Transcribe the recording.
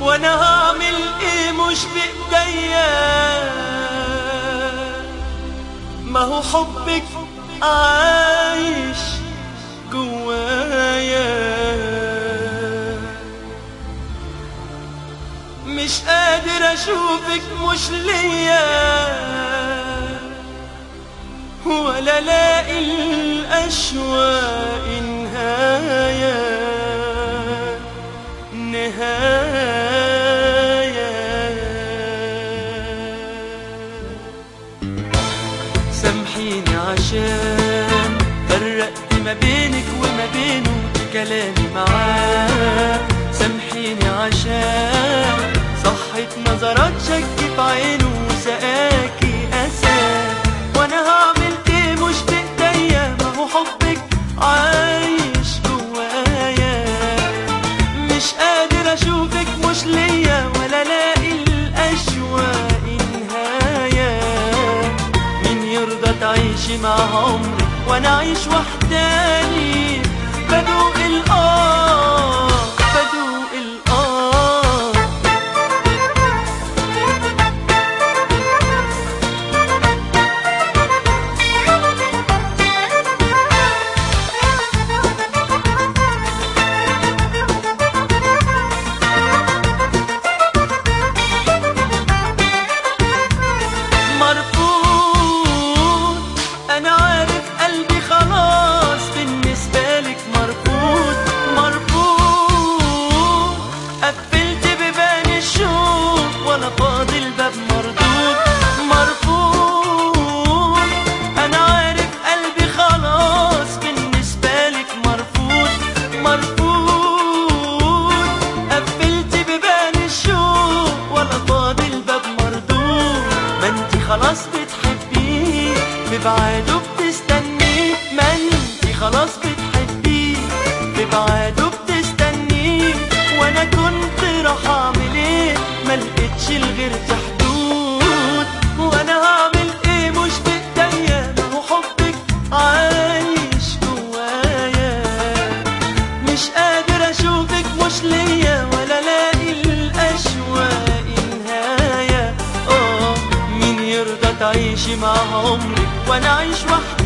وانا هعمل ايه مش بايديا ما هو حبك عايش جوايا مش قادر اشوفك مش ليا ولا لاقي الاشواق نهايه نهاية سامحيني عشان فرقت ما بينك وما بينه كلامي معاه سامحيني عشان صحت نظرات شك في عينه وسقاكي أسى وانا هعمل ايه مش بايديا ما هو حبك عايش جوايا مش قادر اشوفك مش ليا ولا لاقي الاشواق نهايه مين يرضى تعيشي مع عمري وانا اعيش وحداني بدوق الاه بدوق الاه مرفوض انا عارف قلبي خلاص بالنسبه لك مرفوض مرفوض قفلت بيبان الشوق ولا فاضل باب مردود مرفوض انا عارف قلبي خلاص بالنسبه لك مرفوض مرفوض قفلت بيبان الشوق ولا فاضل باب مردود ما انتي خلاص بتحبيه ببعاده بتستنيه ما انتي خلاص بتحبيه ببعاده بتستنيه وانا كنت راح اعمل ايه ما لقيتش لغيرتي حدود وانا هعمل ايه مش بايديا ما هو حبك عايش جوايا مش قادر اشوفك مش ليا ولا لاقي الاشواق نهايه اه مين يرضى تعيشي مع عمري وانا اعيش وحدي